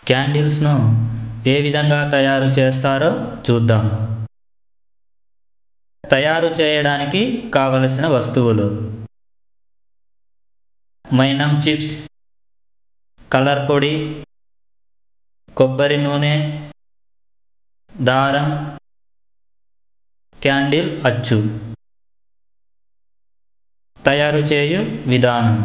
క్యాండిల్స్ను ఏ విధంగా తయారు చేస్తారో చూద్దాం తయారు చేయడానికి కావలసిన వస్తువులు మైనం చిప్స్ కలర్ పొడి కొబ్బరి నూనె దారం క్యాండిల్ అచ్చు తయారు చేయు విధానం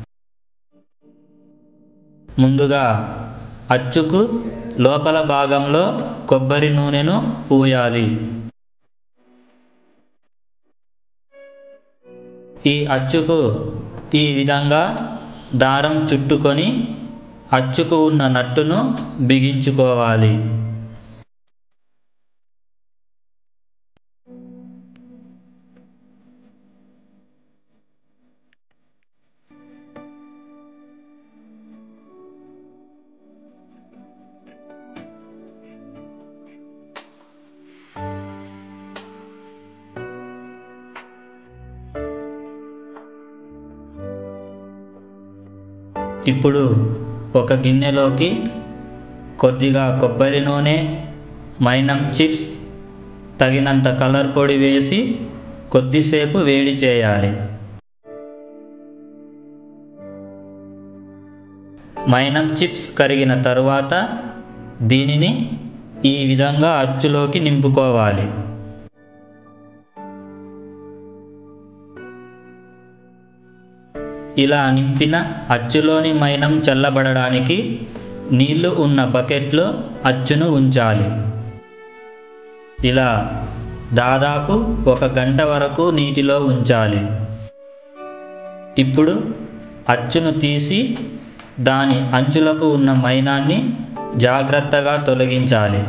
ముందుగా అచ్చుకు లోపల భాగంలో కొబ్బరి నూనెను పూయాలి ఈ అచ్చుకు ఈ విధంగా దారం చుట్టుకొని అచ్చుకు ఉన్న నట్టును బిగించుకోవాలి ఇప్పుడు ఒక గిన్నెలోకి కొద్దిగా కొబ్బరి నూనె మైనం చిప్స్ తగినంత కలర్ పొడి వేసి కొద్దిసేపు వేడి చేయాలి మైనం చిప్స్ కరిగిన తరువాత దీనిని ఈ విధంగా అచ్చులోకి నింపుకోవాలి ఇలా నింపిన అచ్చులోని మైనం చల్లబడడానికి నీళ్లు ఉన్న బకెట్లో అచ్చును ఉంచాలి ఇలా దాదాపు ఒక గంట వరకు నీటిలో ఉంచాలి ఇప్పుడు అచ్చును తీసి దాని అంచులకు ఉన్న మైనాన్ని జాగ్రత్తగా తొలగించాలి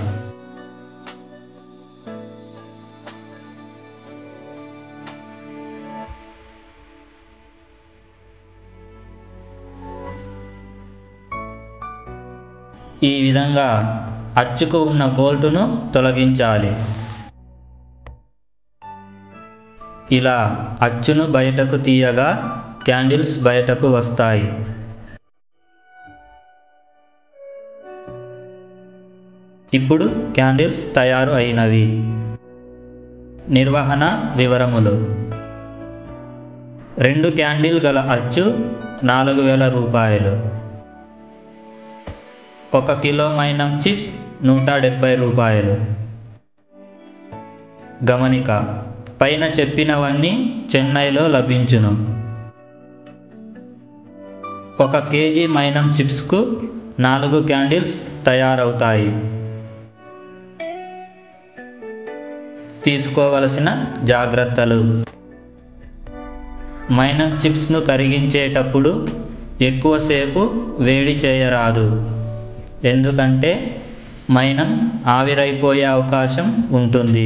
ఈ విధంగా అచ్చుకు ఉన్న బోల్టును తొలగించాలి ఇలా అచ్చును బయటకు తీయగా క్యాండిల్స్ బయటకు వస్తాయి ఇప్పుడు క్యాండిల్స్ తయారు అయినవి నిర్వహణ వివరములు రెండు క్యాండిల్ గల అచ్చు నాలుగు వేల రూపాయలు ఒక కిలో మైనం చిప్స్ నూట డెబ్బై రూపాయలు గమనిక పైన చెప్పినవన్నీ చెన్నైలో లభించును ఒక కేజీ మైనం చిప్స్కు నాలుగు క్యాండిల్స్ తయారవుతాయి తీసుకోవలసిన జాగ్రత్తలు మైనం చిప్స్ను కరిగించేటప్పుడు ఎక్కువసేపు వేడి చేయరాదు ఎందుకంటే మైనం ఆవిరైపోయే అవకాశం ఉంటుంది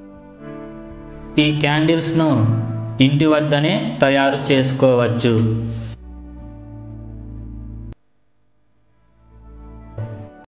ఈ క్యాండిల్స్ను ఇంటి వద్దనే తయారు చేసుకోవచ్చు